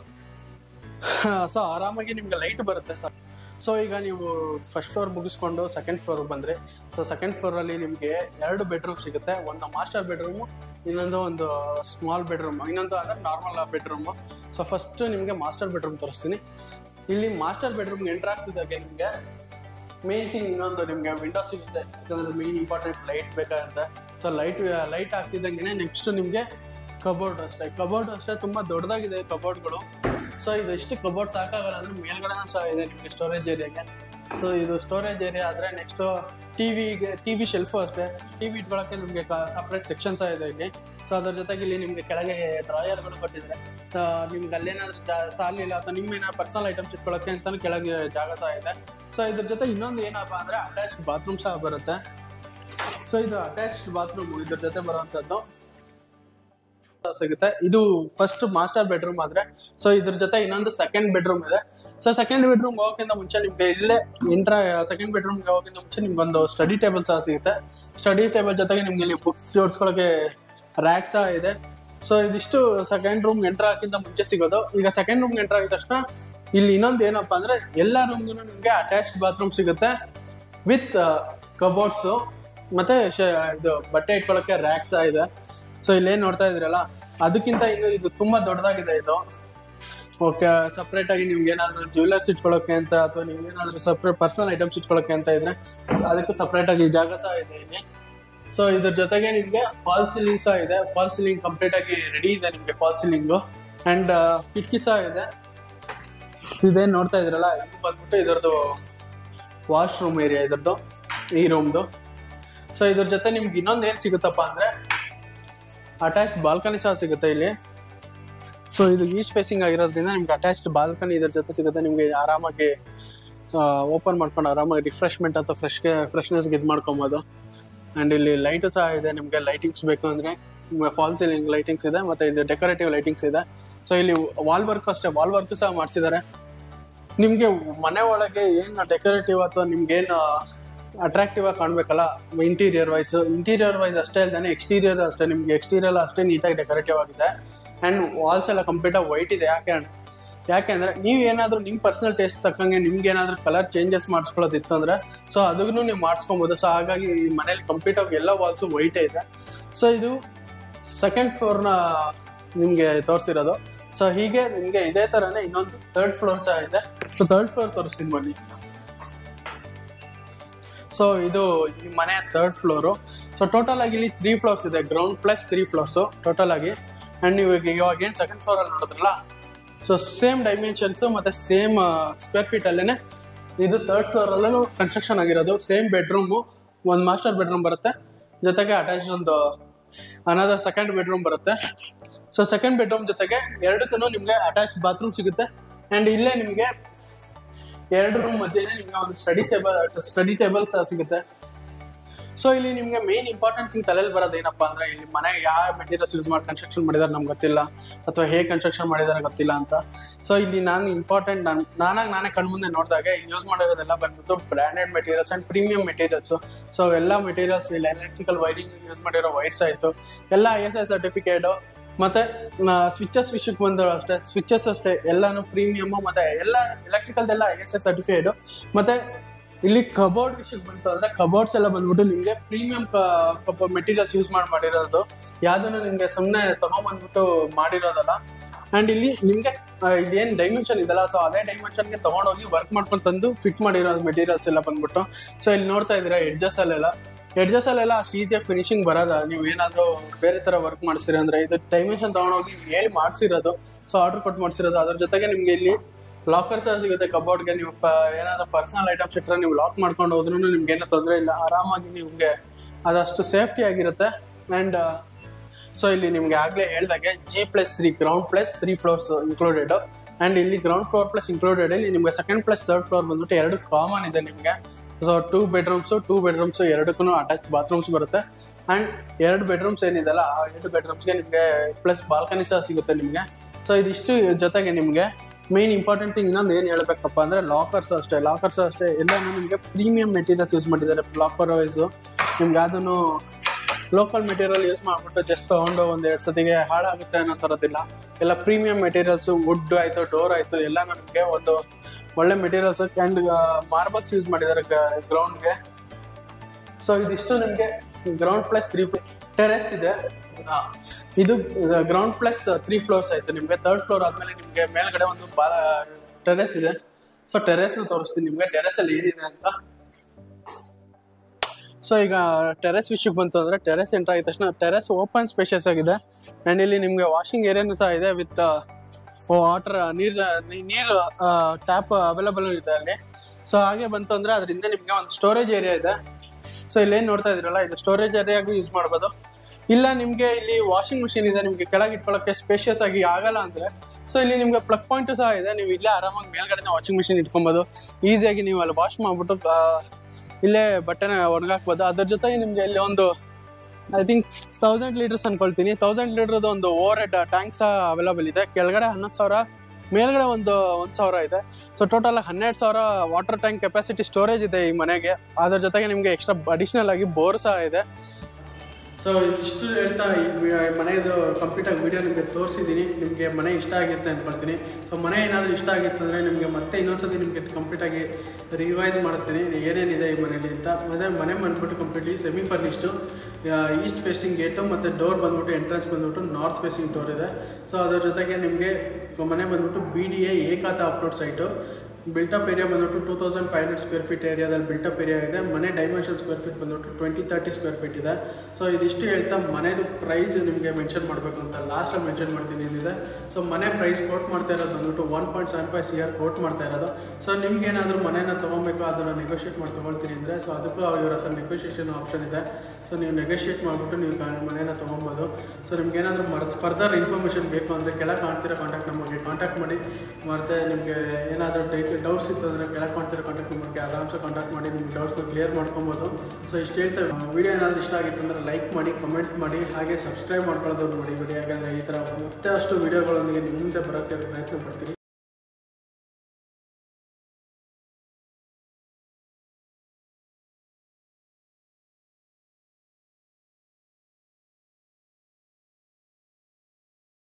ಸೊ ಆರಾಮಾಗಿ ನಿಮ್ಗೆ ಲೈಟ್ ಬರುತ್ತೆ ಸರ್ ಸೊ ಈಗ ನೀವು ಫಸ್ಟ್ ಫ್ಲೋರ್ ಮುಗಿಸ್ಕೊಂಡು ಸೆಕೆಂಡ್ ಫ್ಲೋರ್ ಬಂದ್ರೆ ಸೊ ಸೆಕೆಂಡ್ ಫ್ಲೋರಲ್ಲಿ ನಿಮಗೆ ಎರಡು ಬೆಡ್ರೂಮ್ ಸಿಗುತ್ತೆ ಒಂದು ಮಾಸ್ಟರ್ ಬೆಡ್ರೂಮು ಇನ್ನೊಂದು ಒಂದು ಸ್ಮಾಲ್ ಬೆಡ್ರೂಮ್ ಇನ್ನೊಂದು ಅಂದರೆ ನಾರ್ಮಲ್ ಬೆಡ್ರೂಮು ಸೊ ಫಸ್ಟ್ ನಿಮಗೆ ಮಾಸ್ಟರ್ ಬೆಡ್ರೂಮ್ ತೋರಿಸ್ತೀನಿ ಇಲ್ಲಿ ಮಾಸ್ಟರ್ ಬೆಡ್ರೂಮ್ಗೆ ಎಂಟರ್ ಆಗ್ತಿದ್ದಾಗೆ ನಿಮಗೆ ಮೇನ್ ಥಿಂಗ್ ಇನ್ನೊಂದು ನಿಮಗೆ ವಿಂಡೋ ಸಿಗುತ್ತೆ ಯಾಕಂದ್ರೆ ಮೇನ್ ಇಂಪಾರ್ಟೆಂಟ್ ಲೈಟ್ ಬೇಕಾಗುತ್ತೆ ಸೊ ಲೈಟ್ ಲೈಟ್ ಆಗ್ತಿದ್ದಂಗೆ ನೆಕ್ಸ್ಟ್ ನಿಮಗೆ ಕಬೋರ್ಡ್ ಅಷ್ಟೇ ಕಬೋರ್ಡ್ ಅಷ್ಟೇ ತುಂಬ ದೊಡ್ಡದಾಗಿದೆ ಕಬೋರ್ಡ್ಗಳು ಸೊ ಇದು ಎಷ್ಟು ಕಬೋರ್ಡ್ ಸಾಕಾಗಲ್ಲ ಅಂದ್ರೆ ಮೇಲ್ಗಡೆ ಸಹ ಇದೆ ನಿಮಗೆ ಸ್ಟೋರೇಜ್ ಏರಿಯಾಗೆ ಸೊ ಇದು ಸ್ಟೋರೇಜ್ ಏರಿಯಾ ಆದರೆ ನೆಕ್ಸ್ಟು ಟಿ ವಿಗೆ ಟಿ ವಿ ಶೆಲ್ಫು ಅಷ್ಟೇ ಟಿ ವಿ ಇಟ್ಕೊಳ್ಳೋಕ್ಕೆ ನಿಮಗೆ ಸಪ್ರೇಟ್ ಸೆಕ್ಷನ್ ಸಹ ಇದೆ ಇಲ್ಲಿ ಸೊ ಅದ್ರ ಜೊತೆಗೆ ಇಲ್ಲಿ ನಿಮಗೆ ಕೆಳಗೆ ಡ್ರಾಯರ್ಗಳು ಕೊಟ್ಟಿದ್ದಾರೆ ಸೊ ನಿಮ್ಗೆ ಅಲ್ಲೇನಾದ್ರೂ ಜಾ ಸಾಲಿಲ್ಲ ಅಥವಾ ನಿಮ್ಮ ಏನಾದ್ರು ಪರ್ಸನಲ್ ಐಟಮ್ಸ್ ಇಟ್ಕೊಳ್ಳೋಕ್ಕೆ ಅಂತಾನು ಕೆಳಗೆ ಜಾಗ ಸಹ ಇದೆ ಸೊ ಇದ್ರ ಜೊತೆ ಇನ್ನೊಂದು ಏನಪ್ಪ ಅಂದರೆ ಅಟ್ಯಾಚ್ಡ್ ಬಾತ್ರೂಮ್ ಸಹ ಬರುತ್ತೆ ಸೊ ಇದು ಅಟ್ಯಾಚ್ಡ್ ಬಾತ್ರೂಮ್ ಇದ್ರ ಜೊತೆ ಬರುವಂಥದ್ದು ಸಿಗುತ್ತೆ ಇದು ಫಸ್ಟ್ ಮಾಸ್ಟರ್ ಬೆಡ್ರೂಮ್ ಆದ್ರೆ ಸೊ ಇದ್ರ ಜೊತೆ ಇನ್ನೊಂದು ಸೆಕೆಂಡ್ ಬೆಡ್ರೂಮ್ ಇದೆ ಸೊ ಸೆಕೆಂಡ್ ಬೆಡ್ರೂಮ್ ಹೋಗೋಕ್ಕಿಂತ ಮುಂಚೆ ನಿಮ್ಗೆ ಇಲ್ಲೇ ಇಂಟ್ರ ಸೆಕೆಂಡ್ ಬೆಡ್ರೂಮ್ಗೆ ಹೋಗೋಕ್ಕಿಂತ ಮುಂಚೆ ನಿಮ್ಗೊಂದು ಸ್ಟಡಿ ಟೇಬಲ್ ಸಹ ಸಿಗುತ್ತೆ ಸ್ಟಡಿ ಟೇಬಲ್ ಜೊತೆಗೆ ನಿಮ್ಗೆ ಇಲ್ಲಿ ಬುಕ್ಸ್ ಜೋಡಿಸ್ಕೊಳ್ಳೋಕೆ ರ್ಯಾಕ್ ಸಹ ಇದೆ ಸೊ ಇದಿಷ್ಟು ಸೆಕೆಂಡ್ ರೂಮ್ ಎಂಟರ್ ಹಾಕಿಂತ ಮುಂಚೆ ಸಿಗೋದು ಈಗ ಸೆಕೆಂಡ್ ರೂಮ್ ಎಂಟರ್ ಆಗಿದ ತಕ್ಷಣ ಇಲ್ಲಿ ಇನ್ನೊಂದು ಏನಪ್ಪಾ ಅಂದ್ರೆ ಎಲ್ಲ ರೂಮ್ಗೂ ನಿಮ್ಗೆ ಅಟ್ಯಾಚ್ಡ್ ಬಾತ್ರೂಮ್ ಸಿಗುತ್ತೆ ವಿತ್ ಕಬೋರ್ಡ್ಸು ಮತ್ತೆ ಶ- ಇದು ಬಟ್ಟೆ ಇಟ್ಕೊಳ್ಳೋಕೆ ರ್ಯಾಕ್ ಸಹ ಇದೆ ಸೊ ಇಲ್ಲೇನ್ ನೋಡ್ತಾ ಇದ್ರಲ್ಲ ಅದಕ್ಕಿಂತ ಇನ್ನು ಇದು ತುಂಬಾ ದೊಡ್ಡದಾಗಿದೆ ಇದು ಓಕೆ ಸಪ್ರೇಟ್ ಆಗಿ ನಿಮ್ಗೆ ಏನಾದ್ರು ಜ್ಯುವೆಲರ್ಸ್ ಇಟ್ಕೊಳ್ಳೋಕೆ ಅಂತ ಅಥವಾ ನೀವು ಏನಾದ್ರು ಸಪ್ರೇಟ್ ಪರ್ಸನಲ್ ಐಟಮ್ಸ್ ಇಟ್ಕೊಳ್ಳೋಕೆ ಅಂತ ಇದ್ರೆ ಅದಕ್ಕೂ ಸಪ್ರೇಟ್ ಆಗಿ ಜಾಗ ಸಹ ಇದೆ ಇಲ್ಲಿ ಸೊ ಇದ್ರ ಜೊತೆಗೆ ನಿಮ್ಗೆ ಫಾಲ್ ಸೀಲಿಂಗ್ ಸಹ ಇದೆ ಫಾಲ್ ಸೀಲಿಂಗ್ ಕಂಪ್ಲೀಟ್ ಆಗಿ ರೆಡಿ ಇದೆ ನಿಮ್ಗೆ ಫಾಲ್ ಸೀಲಿಂಗು ಅಂಡ್ ಕಿಟಕಿ ಸಹ ಇದೆ ಇದೇನ್ ನೋಡ್ತಾ ಇದ್ರಲ್ಲ ಇದು ಬಂದ್ಬಿಟ್ಟು ಇದರದ್ದು ವಾಶ್ ರೂಮ್ ಏರಿಯಾ ಇದ್ರದ್ದು ಈ ರೂಮ್ದು ಸೊ ಇದ್ರ ಜೊತೆ ನಿಮ್ಗೆ ಇನ್ನೊಂದು ಏನ್ ಸಿಗುತ್ತಪ್ಪ ಅಂದ್ರೆ ಅಟ್ಯಾಚ್ ಬಾಲ್ಕನಿ ಸಹ ಸಿಗುತ್ತೆ ಇಲ್ಲಿ ಸೊ ಇದು ಈಸ್ಟ್ ಫೇಸಿಂಗ್ ಆಗಿರೋದ್ರಿಂದ ನಿಮ್ಗೆ ಅಟ್ಯಾಚ್ಡ್ ಬಾಲ್ಕನಿ ಇದ್ರ ಜೊತೆ ಸಿಗುತ್ತೆ ನಿಮಗೆ ಆರಾಮಾಗಿ ಓಪನ್ ಮಾಡ್ಕೊಂಡು ಆರಾಮಾಗಿ ರಿಫ್ರೆಶ್ಮೆಂಟ್ ಅಥವಾ ಫ್ರೆಶ್ಗೆ ಫ್ರೆಶ್ನೆಸ್ಗೆ ಇದು ಮಾಡ್ಕೊಬೋದು ಆ್ಯಂಡ್ ಇಲ್ಲಿ ಲೈಟು ಸಹ ಇದೆ ನಿಮಗೆ ಲೈಟಿಂಗ್ಸ್ ಬೇಕು ಅಂದರೆ ಫಾಲ್ ಸೀಲಿಂಗ್ ಲೈಟಿಂಗ್ಸ್ ಇದೆ ಮತ್ತು ಇದು ಡೆಕೋರೇಟಿವ್ ಲೈಟಿಂಗ್ಸ್ ಇದೆ ಸೊ ಇಲ್ಲಿ ವಾಲ್ ವರ್ಕ್ ಅಷ್ಟೇ ವಾಲ್ ವರ್ಕ್ ಸಹ ಮಾಡಿಸಿದ್ದಾರೆ ನಿಮಗೆ ಮನೆ ಒಳಗೆ ಏನು ಡೆಕೋರೇಟಿವ್ ಅಥವಾ ನಿಮ್ಗೇನು ಅಟ್ರಾಕ್ಟಿವ್ ಆಗಿ ಕಾಣಬೇಕಲ್ಲ ಇಂಟೀರಿಯರ್ ವೈಸ್ ಇಂಟೀರಿಯರ್ ವೈಸ್ ಅಷ್ಟೇ ಅಲ್ಲದೆ ಎಕ್ಸ್ಟೀರಿಯರ್ ಅಷ್ಟೇ ನಿಮಗೆ ಎಕ್ಸ್ಟೀರಿಯರ್ ಅಷ್ಟೇ ನೀಟಾಗಿ ಡೆಕೋರೇಟಿವ್ ಆಗಿದೆ ಆ್ಯಂಡ್ ವಾಲ್ಸ್ ಎಲ್ಲ ಕಂಪ್ಲೀಟಾಗಿ ವೈಟ್ ಇದೆ ಯಾಕೆ ಯಾಕೆಂದ್ರೆ ನೀವು ಏನಾದರೂ ನಿಮ್ಮ ಪರ್ಸನಲ್ ಟೇಸ್ಟ್ ತಕ್ಕಂಗೆ ನಿಮ್ಗೆ ಏನಾದರೂ ಕಲರ್ ಚೇಂಜಸ್ ಮಾಡಿಸ್ಕೊಳ್ಳೋದಿತ್ತು ಅಂದರೆ ಸೊ ಅದನ್ನು ನೀವು ಮಾಡಿಸ್ಕೊಬೋದು ಸೊ ಹಾಗಾಗಿ ಈ ಮನೇಲಿ ಕಂಪ್ಲೀಟಾಗಿ ಎಲ್ಲ ವಾಲ್ಸು ವೈಟೇ ಇದೆ ಸೊ ಇದು ಸೆಕೆಂಡ್ ಫ್ಲೋರ್ನ ನಿಮಗೆ ತೋರಿಸಿರೋದು ಸೊ ಹೀಗೆ ನಿಮಗೆ ಇದೇ ಥರನೇ ಇನ್ನೊಂದು ಥರ್ಡ್ ಫ್ಲೋರ್ ಸಹ ಇದೆ ಸೊ ಥರ್ಡ್ ಫ್ಲೋರ್ ತೋರಿಸ್ತೀನಿ ಬನ್ನಿ ಸೊ ಇದು ಈ ಮನೆ ಥರ್ಡ್ ಫ್ಲೋರು ಸೊ ಟೋಟಲ್ ಆಗಿ ಇಲ್ಲಿ ತ್ರೀ ಫ್ಲೋರ್ಸ್ ಇದೆ ground plus three floors total ಆಗಿ ಆ್ಯಂಡ್ ನೀವು ಈಗ ಇವಾಗ ಏನು ಸೆಕೆಂಡ್ ಫ್ಲೋರಲ್ಲಿ ನೋಡಿದ್ರಲ್ಲ ಸೊ ಸೇಮ್ ಡೈಮೆನ್ಷನ್ಸು ಮತ್ತು ಸೇಮ್ ಸ್ಕ್ವೇರ್ ಫೀಟ್ ಅಲ್ಲೇ ಇದು ಥರ್ಡ್ ಫ್ಲೋರಲ್ಲೂ ಕನ್ಸ್ಟ್ರಕ್ಷನ್ ಆಗಿರೋದು ಸೇಮ್ ಬೆಡ್ರೂಮು ಒಂದು ಮಾಸ್ಟರ್ ಬೆಡ್ರೂಮ್ ಬರುತ್ತೆ ಜೊತೆಗೆ ಅಟ್ಯಾಚ್ ಒಂದು ಅನದರ್ ಸೆಕೆಂಡ್ ಬೆಡ್ರೂಮ್ ಬರುತ್ತೆ ಸೊ ಸೆಕೆಂಡ್ ಬೆಡ್ರೂಮ್ ಜೊತೆಗೆ ಎರಡಕ್ಕೂ ನಿಮಗೆ ಅಟ್ಯಾಚ್ ಬಾತ್ರೂಮ್ ಸಿಗುತ್ತೆ ಆ್ಯಂಡ್ ಇಲ್ಲೇ ನಿಮಗೆ ಎರಡು ರೂಮ್ ಮಧ್ಯೆ ನಿಮಗೆ ಒಂದು ಸ್ಟಡಿ ಟೇಬಲ್ ಸ್ಟಡಿ ಟೇಬಲ್ ಸಹ ಸಿಗುತ್ತೆ ಸೊ ಇಲ್ಲಿ ನಿಮಗೆ ಮೇನ್ ಇಂಪಾರ್ಟೆಂಟ್ ಥಿಂಗ್ ತಲೆಯಲ್ಲಿ ಬರೋದು ಏನಪ್ಪಾ ಅಂದ್ರೆ ಇಲ್ಲಿ ಮನೆ ಯಾವ ಮೆಟೀರಿಯಲ್ಸ್ ಯೂಸ್ ಮಾಡಿ ಕನ್ಸ್ಟ್ರಕ್ಷನ್ ಮಾಡಿದಾರೆ ನಮ್ಗೆ ಗೊತ್ತಿಲ್ಲ ಅಥವಾ ಹೇಗೆ ಕನ್ಸ್ಟ್ರಕ್ಷನ್ ಮಾಡಿದಾರೆ ಗೊತ್ತಿಲ್ಲ ಅಂತ ಸೊ ಇಲ್ಲಿ ನಾನು ಇಂಪಾರ್ಟೆಂಟ್ ನಾನು ನಾನಾಗಿ ನಾನೇ ಕಣ್ಮುಂದೆ ನೋಡಿದಾಗ ಇಲ್ಲಿ ಯೂಸ್ ಮಾಡಿರೋದೆಲ್ಲ ಬಂದ್ಬಿಟ್ಟು branded materials and premium materials so ಎಲ್ಲ ಮೆಟೀರಿಯಲ್ಸ್ ಇಲ್ಲಿ ಎಲೆಕ್ಟ್ರಿಕಲ್ ವೈರಿಂಗ್ ಯೂಸ್ ಮಾಡಿರೋ ವೈರ್ಸ್ ಆಯಿತು ಎಲ್ಲ ಐ ಎಸ್ ಐ ಸರ್ಟಿಫಿಕೇಟು ಮತ್ತೆ ಸ್ವಿಚಸ್ ವಿಷಯಕ್ಕೆ ಬಂದರು ಅಷ್ಟೇ ಸ್ವಿಚಸ್ ಅಷ್ಟೇ ಎಲ್ಲಾನು ಪ್ರೀಮಿಯಮ್ ಮತ್ತೆ ಎಲ್ಲ ಎಲೆಕ್ಟ್ರಿಕಲ್ದೆಲ್ಲ ಐ ಎಸ್ ಎಸ್ ಸರ್ಟಿಫೈಡ್ ಮತ್ತೆ ಇಲ್ಲಿ ಕಬೋರ್ಡ್ ವಿಷಯಕ್ಕೆ ಬಂತು ಅಂದ್ರೆ ಕಬೋರ್ಡ್ಸ್ ಎಲ್ಲ ಬಂದ್ಬಿಟ್ಟು ನಿಮಗೆ ಪ್ರೀಮಿಯಂ ಮೆಟೀರಿಯಲ್ಸ್ ಯೂಸ್ ಮಾಡಿ ಮಾಡಿರೋದು ಯಾವ್ದನ್ನು ನಿಮಗೆ ಸುಮ್ಮನೆ ತಗೊಂಡ್ಬಂದ್ಬಿಟ್ಟು ಮಾಡಿರೋದಲ್ಲ ಅಂಡ್ ಇಲ್ಲಿ ನಿಮಗೆ ಇಲ್ಲಿ ಏನು ಡೈಮೆನ್ಷನ್ ಇದೆಲ್ಲ ಸೊ ಅದೇ ಡೈಮೆನ್ಷನ್ಗೆ ತಗೊಂಡೋಗಿ ವರ್ಕ್ ಮಾಡ್ಕೊಂಡು ತಂದು ಫಿಟ್ ಮಾಡಿರೋ ಮೆಟೀರಿಯಲ್ಸ್ ಎಲ್ಲ ಬಂದ್ಬಿಟ್ಟು ಸೊ ಇಲ್ಲಿ ನೋಡ್ತಾ ಇದ್ದೀರಾ ಎಡ್ಜಸ್ ಅಲ್ಲೆಲ್ಲ ಎಡ್ಜಸ್ ಅಲ್ಲೆಲ್ಲ ಅಷ್ಟು ಈಸಿಯಾಗಿ ಫಿನಿಶಿಂಗ್ ಬರೋದ ನೀವು ಏನಾದರೂ ಬೇರೆ ಥರ ವರ್ಕ್ ಮಾಡಿಸಿರಿ ಅಂದ್ರೆ ಇದು ಡೈಮೆನ್ಷನ್ ತಗೊಂಡೋಗಿ ಹೇಳಿ ಮಾಡಿಸಿರೋದು ಸೊ ಆರ್ಡರ್ ಕೊಟ್ಟು ಮಾಡಿಸಿರೋದು ಅದ್ರ ಜೊತೆಗೆ ನಿಮಗೆ ಇಲ್ಲಿ ಲಾಕರ್ ಸಹ ಸಿಗುತ್ತೆ ಕಬೋರ್ಡ್ಗೆ ನೀವು ಪ ಏನಾದರೂ ಪರ್ಸನಲ್ ಐಟಮ್ಸ್ ಇಟ್ಟರೆ ನೀವು ಲಾಕ್ ಮಾಡ್ಕೊಂಡು ಹೋದ್ರೂ ನಿಮ್ಗೆ ಏನೂ ತೊಂದರೆ ಇಲ್ಲ ಆರಾಮಾಗಿ ನಿಮಗೆ ಅದಷ್ಟು ಸೇಫ್ಟಿ ಆಗಿರುತ್ತೆ ಆ್ಯಂಡ್ ಸೊ ಇಲ್ಲಿ ನಿಮ್ಗೆ ಆಗಲೇ ಹೇಳ್ದಾಗೆ G plus three ground plus three floors included and ಇಲ್ಲಿ ಗ್ರೌಂಡ್ ಫ್ಲೋರ್ ಪ್ಲಸ್ ಇನ್ಕ್ಲೂಡೆಡ್ ಇಲ್ಲಿ ನಿಮಗೆ ಸೆಕೆಂಡ್ ಪ್ಲಸ್ ಥರ್ಡ್ ಫ್ಲೋರ್ ಬಂದ್ಬಿಟ್ಟು ಎರಡು ಕಾಮನ್ ಇದೆ ನಿಮಗೆ so two bedrooms two bedrooms ಎರಡಕ್ಕೂ ಅಟ್ಯಾಚ್ ಬಾತ್ರೂಮ್ಸ್ ಬರುತ್ತೆ ಆ್ಯಂಡ್ ಎರಡು ಬೆಡ್ರೂಮ್ಸ್ ಏನಿದೆಲ್ಲ ಆ ಎರಡು ಬೆಡ್ರೂಮ್ಸ್ಗೆ ನಿಮಗೆ ಪ್ಲಸ್ ಬಾಲ್ಕನಿ ಸಹ ಸಿಗುತ್ತೆ ನಿಮಗೆ ಸೊ ಇದಿಷ್ಟು ಜೊತೆಗೆ ನಿಮಗೆ ಮೇನ್ ಇಂಪಾರ್ಟೆಂಟ್ ಥಿಂಗ್ ಇನ್ನೊಂದು ಏನು ಹೇಳ್ಬೇಕಪ್ಪ ಅಂದರೆ ಲಾಕರ್ಸ್ ಅಷ್ಟೇ ಲಾಕರ್ಸ್ ಅಷ್ಟೇ ಎಲ್ಲನೂ ನಿಮಗೆ ಪ್ರೀಮಿಯಂ ಮೆಟೀರಿಯಲ್ಸ್ ಯೂಸ್ ಮಾಡಿದ್ದಾರೆ ಲಾಕರ್ ವೈಸು ನಿಮ್ಗೆ ಅದನ್ನು ಲೋಕಲ್ ಮೆಟೀರಿಯಲ್ ಯೂಸ್ ಮಾಡಿಬಿಟ್ಟು ಜಸ್ಟ್ ತೊಗೊಂಡು ಒಂದು ಎರಡು ಸತಿಗೆ ಹಾಳಾಗುತ್ತೆ ಅನ್ನೋ ಥರದಿಲ್ಲ ಎಲ್ಲ ಪ್ರೀಮಿಯಂ ಮೆಟೀರಿಯಲ್ಸು ವುಡ್ ಆಯಿತು ಡೋರ್ ಆಯಿತು ಎಲ್ಲ ನಮಗೆ ಒಂದು ಒಳ್ಳೆ ಮೆಟೀರಿಯಲ್ಸ್ ಆ್ಯಂಡ್ ಮಾರ್ಬಲ್ಸ್ ಯೂಸ್ ಮಾಡಿದ್ದಾರೆ ಗ್ರೌಂಡ್ಗೆ ಸೊ ಇದಿಷ್ಟು ನಿಮಗೆ ಗ್ರೌಂಡ್ ಪ್ಲಸ್ ತ್ರೀ ಟೆರೆಸ್ ಇದೆ ಆ, ಇದು ಗ್ರೌಂಡ್ ಪ್ಲಸ್ ತ್ರೀ ಫ್ಲೋರ್ಸ್ ಆಯ್ತು ನಿಮಗೆ ಥರ್ಡ್ ಫ್ಲೋರ್ ಆದ್ಮೇಲೆ ನಿಮಗೆ ಮೇಲ್ಗಡೆ ಒಂದು ಬಾ ಟೆರೆಸ್ ಇದೆ ಸೊ ಟೆರೆಸ್ನ ತೋರಿಸ್ತೀನಿ ನಿಮಗೆ ಟೆರೆಸ್ ಅಲ್ಲಿ ಏನಿದೆ ಅಂತ ಸೊ ಈಗ ಟೆರೆಸ್ ವಿಷಯಕ್ಕೆ ಬಂತು ಅಂದ್ರೆ ಟೆರೆಸ್ ಎಂಟರ್ ಆಗಿದ ತಕ್ಷಣ ಟೆರೆಸ್ ಓಪನ್ ಸ್ಪೇಷಿಯಸ್ ಆಗಿದೆ ಆ್ಯಂಡ್ ಇಲ್ಲಿ ನಿಮಗೆ ವಾಷಿಂಗ್ ಏರಿಯಾನು ಸಹ ಇದೆ ವಿತ್ ವಾಟರ್ ನೀರು ನೀರು ಟ್ಯಾಪ್ ಅವೈಲಬಲ್ ಇದೆ ಅಲ್ಲಿ ಸೊ ಹಾಗೆ ಬಂತು ಅಂದ್ರೆ ಅದರಿಂದ ನಿಮಗೆ ಒಂದು ಸ್ಟೋರೇಜ್ ಏರಿಯಾ ಇದೆ ಸೊ ಇಲ್ಲೇನು ನೋಡ್ತಾ ಇದ್ರಲ್ಲ ಇದು ಸ್ಟೋರೇಜ್ ಏರಿಯಾಗೂ ಯೂಸ್ ಮಾಡ್ಬೋದು ಇಲ್ಲ ನಿಮಗೆ ಇಲ್ಲಿ ವಾಷಿಂಗ್ ಮಿಷಿನ್ ಇದೆ ನಿಮಗೆ ಕೆಳಗೆ ಇಟ್ಕೊಳ್ಳೋಕೆ ಸ್ಪೇಷಿಯಸ್ ಆಗಿ ಆಗಲ್ಲ ಅಂದ್ರೆ ಸೊ ಇಲ್ಲಿ ನಿಮಗೆ ಪ್ಲಗ್ ಪಾಯಿಂಟ್ ಸಹ ಇದೆ ನೀವು ಇಲ್ಲೇ ಆರಾಮಾಗಿ ಮೇಲ್ಗಡೆ ವಾಷಿಂಗ್ ಮಿಷಿನ್ ಇಟ್ಕೊಬೋದು ಈಸಿಯಾಗಿ ನೀವು ಅಲ್ಲಿ ವಾಶ್ ಮಾಡ್ಬಿಟ್ಟು ಆ, ಇಲ್ಲೇ ಬಟ್ಟೆನ ಒಣಗಾಕ್ಬೋದು ಅದ್ರ ಜೊತೆಗೆ ನಿಮಗೆ ಇಲ್ಲಿ ಒಂದು ಐ ಥಿಂಕ್ ತೌಸಂಡ್ ಲೀಟರ್ಸ್ ಅನ್ಕೊಳ್ತೀನಿ ತೌಸಂಡ್ ಲೀಟರ್ದು ಒಂದು ಓವರ್ ಹೆಡ್ ಟ್ಯಾಂಕ್ ಸಹ ಅವೈಲಬಲ್ ಇದೆ ಕೆಳಗಡೆ ಹನ್ನೊಂದು ಸಾವಿರ ಮೇಲ್ಗಡೆ ಒಂದು ಒಂದು ಸಾವಿರ ಇದೆ ಸೊ ಟೋಟಲ್ ಹನ್ನೆರಡು ಸಾವಿರ ವಾಟರ್ ಟ್ಯಾಂಕ್ ಕೆಪಾಸಿಟಿ ಸ್ಟೋರೇಜ್ ಇದೆ ಈ ಮನೆಗೆ ಅದ್ರ ಜೊತೆಗೆ ನಿಮಗೆ ಎಕ್ಸ್ಟ್ರಾ ಅಡಿಷ್ನಲ್ ಆಗಿ ಬೋರ್ ಸಹ ಇದೆ ಸೊ ಇಷ್ಟು ಹೇಳ್ತಾ ಈ ವಿ- ಮನೆಯದು ಕಂಪ್ಲೀಟಾಗಿ ವಿಡಿಯೋ ನಿಮಗೆ ತೋರಿಸಿದ್ದೀನಿ ನಿಮಗೆ ಮನೆ ಇಷ್ಟ ಆಗಿರುತ್ತೆ ಅಂದ್ಕೊಳ್ತೀನಿ ಸೊ ಮನೆ ಏನಾದರೂ ಇಷ್ಟ ಆಗಿತ್ತು ಅಂದರೆ ನಿಮಗೆ ಮತ್ತೆ ಇನ್ನೊಂದ್ಸತಿ ನಿಮಗೆ ಕಂಪ್ಲೀಟಾಗಿ ರಿವೈಸ್ ಮಾಡ್ತೀನಿ ಏನೇನಿದೆ ಈ ಮನೇಲಿ ಅಂತ ಮತ್ತು ಮನೆ ಬಂದ್ಬಿಟ್ಟು completely semi furnished east facing gate ಮತ್ತು ಡೋರ್ ಬಂದ್ಬಿಟ್ಟು ಎಂಟ್ರೆನ್ಸ್ ಬಂದ್ಬಿಟ್ಟು ನಾರ್ತ್ ಫೇಸಿಂಗ್ ಡೋರ್ ಇದೆ ಸೊ ಅದ್ರ ಜೊತೆಗೆ ನಿಮಗೆ ಮನೆ ಬಂದ್ಬಿಟ್ಟು ಬಿ ಡಿ ಎ ಏಕಾತ ಅಪ್ರೋಡ್ ಸೈಟು ಬಿಲ್ಟಪ್ ಏರಿಯಾ ಬಂದ್ಬಿಟ್ಟು two thousand five hundred square feet ಏರಿಯಾದಲ್ಲಿ ಬಿಲ್ಟಪ್ ಏರಿಯಾ ಇದೆ ಮನೆ ಡೈಮೆನ್ಷನ್ ಸ್ಕ್ವೇರ್ ಫೀಟ್ ಬಂದ್ಬಿಟ್ಟು ಟ್ವೆಂಟಿ ತರ್ಟಿ ಸ್ಕ್ವೇರ್ ಫೀಟ್ ಇದೆ ಸೊ ಇದಿಷ್ಟು ಹೇಳ್ತಾ ಮನೆದು ಪ್ರೈಸ್ ನಿಮಗೆ ಮೆನ್ಷನ್ ಮಾಡಬೇಕು ಅಂತ ಲಾಸ್ಟಲ್ಲಿ ಮೆನ್ಷನ್ ಮಾಡ್ತೀನಿ ಏನಿದೆ ಸೊ ಮನೆ ಪ್ರೈಸ್ ಕೋಟ್ ಮಾಡ್ತಾ ಇರೋದು ಬಂದ್ಬಿಟ್ಟು one point seven five C R quote ಮಾಡ್ತಾ ಇರೋದು ಸೊ ನಿಮ್ಗೆ ಏನಾದರೂ ಮನೇನ ತೊಗೊಬೇಕು ಅದನ್ನು ನೆಗೋಷಿಯೇಟ್ ಮಾಡಿ ತೊಗೊಳ್ತೀನಿ ಅಂದರೆ ಸೊ ಅದಕ್ಕೂ ಇವ್ರ ಹತ್ರ ನೆಗೋಷಿಯೇಷನ್ ಆಪ್ಷನ್ ಇದೆ ಸೊ ನೀವು ನೆಗೋಷಿಯೇಟ್ ಮಾಡಿಬಿಟ್ಟು ನೀವು ಗಾ- ಮನೇನ ತೊಗೊಬೋದು ಸೊ ನಿಮ್ಗೆ ಏನಾದರೂ ಮರ್ತ್ ಫರ್ದರ್ ಇನ್ಫಾರ್ಮೇಷನ್ ಬೇಕು ಅಂದರೆ ಕೆಳಗೆ ಕಾಣ್ತಿರೋ ಕಾಂಟ್ಯಾಕ್ಟ್ ನಂಬರ್ಗೆ ಕಾಂಟ್ಯಾಕ್ಟ್ ಮಾಡಿ ಮತ್ತು ನಿಮಗೆ ಏನಾದರೂ ಡೈಟ್ ಡೌಟ್ಸ್ ಇತ್ತು ಅಂದರೆ ಕೆಳಗೆ ಕಾಣ್ತಿರೋ ಕಾಂಟ್ಯಾಕ್ಟ್ ನಂಬರ್ಗೆ ಆರಾಮ್ಸೆ ಕಾಂಟ್ಯಾಕ್ಟ್ ಮಾಡಿ ನಿಮ್ಮ ಡೌಟ್ಸ್ನ ಕ್ಲಿಯರ್ ಮಾಡ್ಕೊಬೋದು ಸೊ ಇಷ್ಟು ಹೇಳ್ತೇವೆ ವಿಡಿಯೋ ಏನಾದರೂ ಇಷ್ಟ ಆಗಿತ್ತು ಅಂದರೆ ಲೈಕ್ ಮಾಡಿ ಕಮೆಂಟ್ ಮಾಡಿ ಹಾಗೆ ಸಬ್ಸ್ಕ್ರೈಬ್ ಮಾಡ್ಕೊಳ್ಳೋದು ನೋಡಿ ವಿಡಿಯೋ ಯಾಕಂದರೆ ಈ ಥರ ಮತ್ತೆ ಅಷ್ಟು ವೀಡಿಯೋಗಳೊಂದಿಗೆ ನಿಮ್ಮ ಮುಂದೆ ಬರೋಕ್ಕೆ ಪ್ರಯತ್ನ ಪಡ್ತೀನಿ